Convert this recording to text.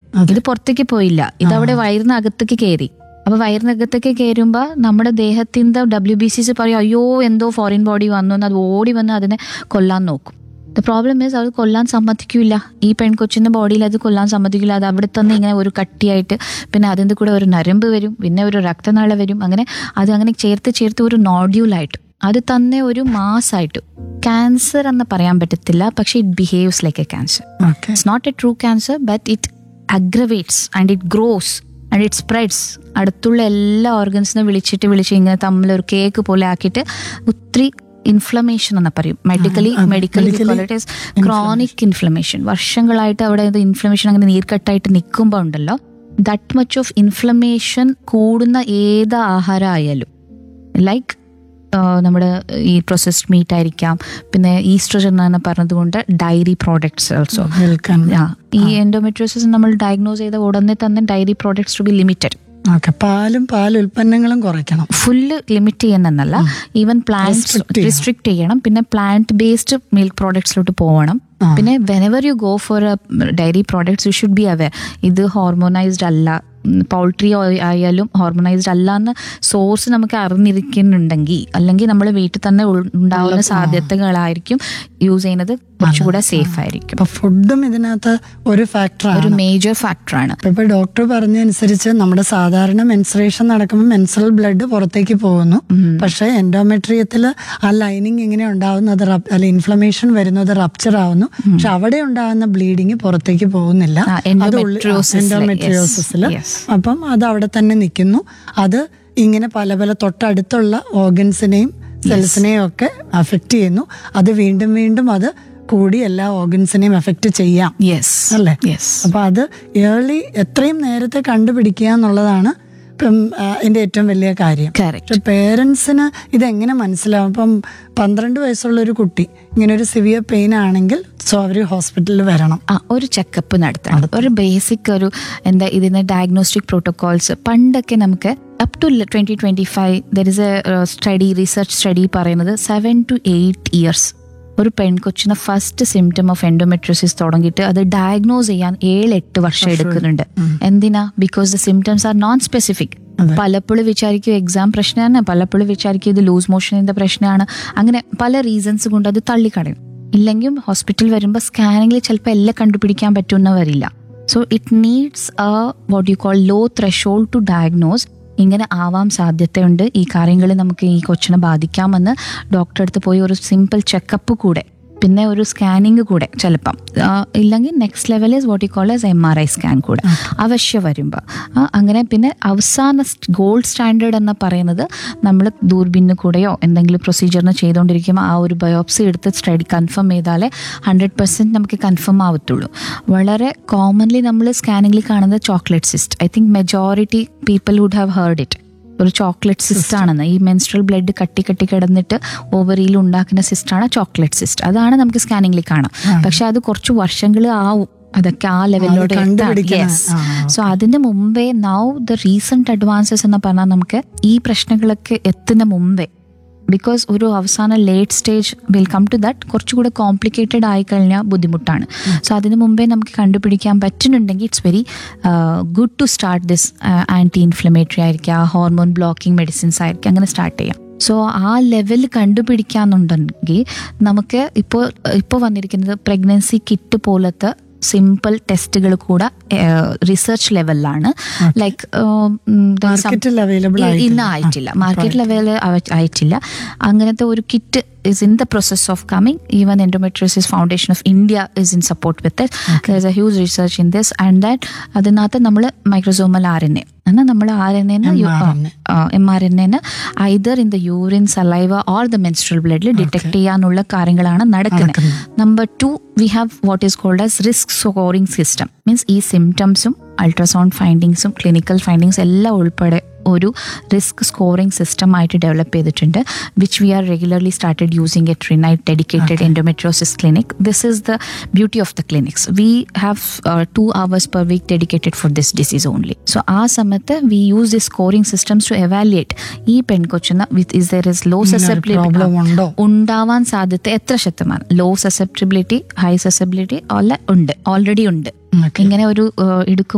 അതെ. ഇത് പുറത്തേക്ക് പോയില്ല ഇത് അവിടെ വയറിനകത്തേക്ക് കയറി അപ്പൊ വയറിനകത്തേക്ക് കയറുമ്പോ നമ്മുടെ ദേഹത്തിന്റെ ഡബ്ല്യു ബി സിസ് പറയും അയ്യോ എന്തോ ഫോറിൻ ബോഡി വന്നു എന്ന് അത് ഓടി വന്ന് അതിനെ കൊല്ലാൻ നോക്കും ദ പ്രോബ്ലം ഈസ് അത് കൊല്ലാൻ സമ്മതിക്കില്ല ഈ പെൺകൊച്ചിന്റെ ബോഡിയിൽ അത് കൊല്ലാൻ സമ്മതിക്കില്ല അത് അവിടെ തന്നെ ഇങ്ങനെ ഒരു കട്ടിയായിട്ട് പിന്നെ അതിൻ്റെ കൂടെ ഒരു നരമ്പ് വരും പിന്നെ ഒരു രക്തനാള വരും അങ്ങനെ അത് അങ്ങനെ ചേർത്ത് ചേർത്ത് ഒരു നോഡ്യൂളായിട്ട് അത് തന്നെ ഒരു മാസായിട്ട് ക്യാൻസർ എന്ന് പറയാൻ പറ്റത്തില്ല പക്ഷെ it behaves like a cancer okay it's not a true cancer but it aggravates and it grows and it spreads അടുത്തുള്ള എല്ലാ ഓർഗൻസിനെ വിളിച്ചിട്ട് വിളിച്ച് ഇങ്ങനെ തമ്മിൽ ഒരു കേക്ക് പോലെ ആക്കിയിട്ട് ഒത്തിരി ഇൻഫ്ലമേഷൻ എന്ന് പറയും മെഡിക്കലി അതെ, മെഡിക്കലി medically ക്രോണിക് ഇൻഫ്ലമേഷൻ വർഷങ്ങളായിട്ട് അവിടെ ഇൻഫ്ലമേഷൻ അങ്ങനെ നീർക്കെട്ടായിട്ട് നിൽക്കുമ്പോൾ ഉണ്ടല്ലോ ദറ്റ് മച്ച് ഓഫ് ഇൻഫ്ലമേഷൻ കൂടുന്ന ഏത് ആഹാരം ആയാലും ലൈക്ക് നമ്മുടെ ഈ പ്രോസസ്ഡ് മീറ്റ് ആയിരിക്കാം പിന്നെ ഈസ്ട്രജൻ എന്ന് പറഞ്ഞതുകൊണ്ട് ഡയറി പ്രോഡക്ട്സ് ഓൾസോ വിൽക്കാൻ ഈ എൻഡോമെട്രിയോസിസ് നമ്മൾ ഡയഗ്നോസ് ചെയ്ത ഉടനെ തന്നെ dairy products to be limited okay പാലും പാൽ ഉൽപ്പന്നങ്ങളും കുറയ്ക്കണം ഫുള്ള് ലിമിറ്റ് ചെയ്യുന്നെന്നല്ല ഈവൻ പ്ലാന്റ് Restrict ചെയ്യണം. റിസ്ട്രിക്ട് ചെയ്യണം പിന്നെ പ്ലാന്റ് ബേസ്ഡ് മിൽക്ക് പ്രോഡക്ട്സിലോട്ട് പോകണം ആ. പിന്നെ whenever you go for dairy products you should be aware ഇത് ഹോർമോണൈസ്ഡ് അല്ല പൗൾട്രി ആയാലും ഹോർമോണൈസ്ഡ് അല്ല എന്ന് സോഴ്സ് നമുക്ക് അറിഞ്ഞിരിക്കുന്നുണ്ടെങ്കിൽ അല്ലെങ്കിൽ നമ്മൾ വീട്ടിൽ തന്നെ ഉൾ- ഉണ്ടാവുന്ന സാധ്യതകളായിരിക്കും യൂസ് ചെയ്യുന്നത് കുറച്ചുകൂടെ സേഫ് ആയിരിക്കും അപ്പൊ ഫുഡും ഇതിനകത്ത് ഒരു ഫാക്ടറാണ് ഒരു മേജർ ഫാക്ടറാണ് ഇപ്പൊ ഇപ്പൊ ഡോക്ടർ പറഞ്ഞനുസരിച്ച് നമ്മുടെ സാധാരണ മെൻസ്ട്രേഷൻ നടക്കുമ്പോൾ മെൻസ്ട്രൽ ബ്ലഡ് പുറത്തേക്ക് പോകുന്നു പക്ഷെ എൻഡോമെട്രിയത്തിൽ ആ ലൈനിങ് ഇങ്ങനെ ഉണ്ടാവുന്നത് റപ്- അല്ല ഇൻഫ്ലമേഷൻ വരുന്നത് റപ്ചർ ആവുന്നു പക്ഷെ അവിടെ ഉണ്ടാകുന്ന ബ്ലീഡിങ് പുറത്തേക്ക് പോകുന്നില്ല ആ, endometriosis ല്, എൻഡോമെട്രിയോസിൽ yes, yes. അപ്പം അത് അവിടെ തന്നെ നിൽക്കുന്നു അത് ഇങ്ങനെ പല പല തൊട്ടടുത്തുള്ള ഓർഗൻസിനെയും സെൽസിനെയും ഒക്കെ അഫക്റ്റ് ചെയ്യുന്നു അത് വീണ്ടും വീണ്ടും അത് കൂടി എല്ലാ ഓർഗൻസിനെയും എഫക്റ്റ് ചെയ്യാം യെസ് അല്ലേ യെസ് അപ്പൊ അത് ഏർലി എത്രയും നേരത്തെ കണ്ടുപിടിക്കുക എന്നുള്ളതാണ് ഇപ്പം ആ, അതിന്റെ ഏറ്റവും വലിയ കാര്യം കറക്റ്റ് പക്ഷെ പേരൻസിന് ഇതെങ്ങനെ മനസ്സിലാവും ഇപ്പം പന്ത്രണ്ട് വയസ്സുള്ള ഒരു കുട്ടി ഇങ്ങനെ ഒരു സിവിയർ പെയിൻ ആണെങ്കിൽ സോ അവർ ഹോസ്പിറ്റലിൽ വരണം ആ ഒരു ചെക്കപ്പ് നടത്തണം ഒരു ബേസിക് ഒരു എന്താ ഇതിന് ഡയഗ്നോസ്റ്റിക് പ്രോട്ടോകോൾസ് പണ്ടൊക്കെ നമുക്ക് up to twenty twenty five there is a study research study പറയുന്നത് സെവൻ ടു എയ്റ്റ് ഇയേഴ്സ് ഒരു പെൺകൊച്ചിന് ഫസ്റ്റ് സിംറ്റം ഓഫ് എൻഡോമെട്രോസിസ് തുടങ്ങിയിട്ട് അത് ഡയഗ്നോസ് ചെയ്യാൻ ഏഴ് എട്ട് വർഷം എടുക്കുന്നുണ്ട് എന്തിനാ because the symptoms are non specific അതെ. പലപ്പോഴും വിചാരിക്കും എക്സാം പ്രശ്നമാണ് പലപ്പോഴും വിചാരിക്കും ഇത് ലൂസ് മോഷനിന്റെ പ്രശ്നമാണ് അങ്ങനെ പല റീസൺസ് കൊണ്ട് അത് തള്ളിക്കളയും ഇല്ലെങ്കിൽ ഹോസ്പിറ്റൽ വരുമ്പോൾ സ്കാനിങ്ങിൽ ചിലപ്പോൾ എല്ലാം കണ്ടുപിടിക്കാൻ പറ്റുമെന്ന് വരില്ല so it needs a what you call low threshold to diagnose ഇങ്ങനെ ആവാൻ സാധ്യതയുണ്ട് ഈ കാര്യങ്ങൾ നമുക്ക് ഈ കൊച്ചിനെ ബാധിക്കാമെന്ന് ഡോക്ടറെ അടുത്ത് പോയി ഒരു സിമ്പിൾ ചെക്കപ്പ് കൂടെ പിന്നെ ഒരു സ്കാനിങ് കൂടെ ചിലപ്പം ആ, ഇല്ലെങ്കിൽ next level is what you call as M R I scan കൂടെ അവശ്യം വരുമ്പോൾ അങ്ങനെ പിന്നെ അവസാന ഗോൾഡ് സ്റ്റാൻഡേർഡ് എന്ന് പറയുന്നത് നമ്മൾ ദൂർബിന്ന് കൂടെയോ എന്തെങ്കിലും പ്രൊസീജിയറിന് ചെയ്തുകൊണ്ടിരിക്കുമ്പോൾ ആ ഒരു ബയോപ്സി എടുത്ത് സ്റ്റഡി കൺഫേം ചെയ്താലേ ഹൺഡ്രഡ് പെർസെൻറ്റ് നമുക്ക് കൺഫേം ആവത്തുള്ളൂ വളരെ കോമൺലി നമ്മൾ സ്കാനിങ്ങിൽ കാണുന്നത് chocolate cyst I think majority people would have heard it ഒരു ചോക്ലേറ്റ് സിസ്റ്റ് ആണെന്ന് ഈ മെൻസ്ട്രൽ ബ്ലഡ് കട്ടി കട്ടി കിടന്നിട്ട് ഓവറിയിൽ ഉണ്ടാക്കുന്ന സിസ്റ്റാണ് ചോക്ലേറ്റ് സിസ്റ്റ് അതാണ് നമുക്ക് സ്കാനിങ്ങിൽ കാണാം പക്ഷെ അത് കുറച്ച് വർഷങ്ങൾ ആവും അതൊക്കെ ആ ലെവലിലോട്ട് കണ്ടുപിടിക്കണം. ആ, സോ അതിന്റെ മുമ്പേ നൗ ദ റീസെന്റ് അഡ്വാൻസസ് എന്ന് പറഞ്ഞാൽ നമുക്ക് ഈ പ്രശ്നങ്ങളൊക്കെ എത്തുന്ന മുമ്പേ ബിക്കോസ് ഒരു അവസാന late stage will come to that കുറച്ചുകൂടെ കോംപ്ലിക്കേറ്റഡ് ആയി കഴിഞ്ഞാൽ ബുദ്ധിമുട്ടാണ് സോ അതിന് മുമ്പേ നമുക്ക് കണ്ടുപിടിക്കാൻ പറ്റുന്നുണ്ടെങ്കിൽ it's very good to start this anti inflammatory ആയിരിക്കാം ഹോർമോൺ ബ്ലോക്കിംഗ് മെഡിസിൻസ് ആയിരിക്കാം അങ്ങനെ സ്റ്റാർട്ട് ചെയ്യാം സോ ആ ലെവൽ കണ്ടുപിടിക്കാന്നുണ്ടെങ്കിൽ നമുക്ക് ഇപ്പോൾ ഇപ്പോൾ വന്നിരിക്കുന്നത് പ്രഗ്നൻസി കിറ്റ് പോലത്തെ സിമ്പിൾ ടെസ്റ്റുകൾ കൂടെ റിസർച്ച് ലെവലിലാണ് ലൈക്ക് മാർക്കറ്റിൽ അവൈലബിൾ ഇന്ന് ആയിട്ടില്ല മാർക്കറ്റ് ലെവൽ ആയിട്ടില്ല അങ്ങനത്തെ ഒരു kit is in the process of coming even endometriosis foundation of India is in support with there a huge research in this and that അതിനകത്ത് നമ്മൾ മൈക്രോസോമൽ ആർ എൻ എ എന്നാൽ നമ്മൾ R N എന് mRNA. M R N എന് either in the urine saliva or the menstrual ബ്ലഡിൽ detect ചെയ്യാനുള്ള കാര്യങ്ങളാണ് നടക്കുന്നത് number two we have what is called as risk scoring system means ഈ സിംറ്റംസും ultrasound ഫൈൻഡിങ്സും ക്ലിനിക്കൽ ഫൈൻഡിങ്സ് എല്ലാം ഉൾപ്പെടെ ഒരു റിസ്ക് സ്കോറിംഗ് സിസ്റ്റം ആയിട്ട് ഡെവലപ്പ് ചെയ്തിട്ടുണ്ട് which we are regularly started using at Renai dedicated endometriosis clinic this is the beauty of the clinics we have two hours per week dedicated for this disease only so ആ സമയത്ത് we use the scoring systems to evaluate ഈ പെൺകൊച്ചിന് with is there is low problem ഉണ്ടോ ഉണ്ടാവാൻ സാധ്യത എത്ര ശതമാനം law susceptibility high susceptibility അല്ല ഉണ്ട് ഓൾറെഡി ഉണ്ട് Okay. ഇങ്ങനെ ഒരു എടുക്കും